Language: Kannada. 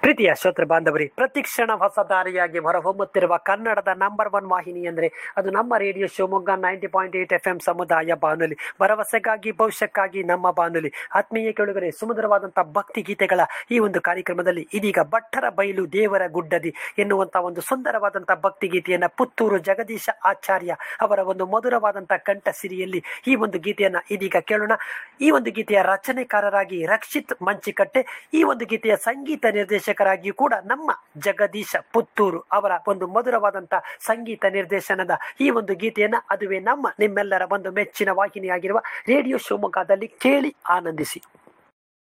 ಪ್ರೀತಿಯ ಶ್ರೋತೃ ಬಾಂಧವರಿ ಪ್ರತಿಕ್ಷಣ ಹೊಸ ದಾರಿಯಾಗಿ ಹೊರಹೊಮ್ಮುತ್ತಿರುವ ಕನ್ನಡದ ನಂಬರ್ ಒನ್ ವಾಹಿನಿ ಅಂದರೆ ಅದು ನಮ್ಮ radio Shivamogga ninety point eight F M ಸಮುದಾಯ ಬಾನುಲಿ ಭರವಸೆಗಾಗಿ ಭವಿಷ್ಯಕ್ಕಾಗಿ ನಮ್ಮ ಬಾನುಲಿ ಆತ್ಮೀಯ ಕೆಳಗರೆ ಸುಮಧುರವಾದಂತಹ ಭಕ್ತಿ ಗೀತೆಗಳ ಈ ಒಂದು ಕಾರ್ಯಕ್ರಮದಲ್ಲಿ ಇದೀಗ ಭಟ್ಟರ ಬಯಲು ದೇವರ ಗುಡ್ಡದಿ ಎನ್ನುವಂತಹ ಒಂದು ಸುಂದರವಾದಂತಹ ಭಕ್ತಿ ಗೀತೆಯನ್ನ ಪುತ್ತೂರು ಜಗದೀಶ ಆಚಾರ್ಯ ಅವರ ಒಂದು ಮಧುರವಾದಂತಹ ಕಂಠ ಸಿರಿಯಲ್ಲಿ ಈ ಒಂದು ಗೀತೆಯನ್ನ ಇದೀಗ ಕೇಳೋಣ ಈ ಒಂದು ಗೀತೆಯ ರಚನೆಕಾರರಾಗಿ ರಕ್ಷಿತ್ ಮಂಚಿಕಟ್ಟೆ ಈ ಒಂದು ಗೀತೆಯ ಸಂಗೀತ ನಿರ್ದೇಶಕರಾಗಿಯೂ ಕೂಡ ನಮ್ಮ ಜಗದೀಶ ಪುತ್ತೂರು ಅವರ ಒಂದು ಮಧುರವಾದಂತಹ ಸಂಗೀತ ನಿರ್ದೇಶನದ ಈ ಒಂದು ಗೀತೆಯನ್ನ ಅದುವೇ ನಮ್ಮ ನಿಮ್ಮೆಲ್ಲರ ಒಂದು ಮೆಚ್ಚಿನ ವಾಹಿನಿಯಾಗಿರುವ ರೇಡಿಯೋ ಶಿವಮೊಗ್ಗದಲ್ಲಿ ಕೇಳಿ ಆನಂದಿಸಿ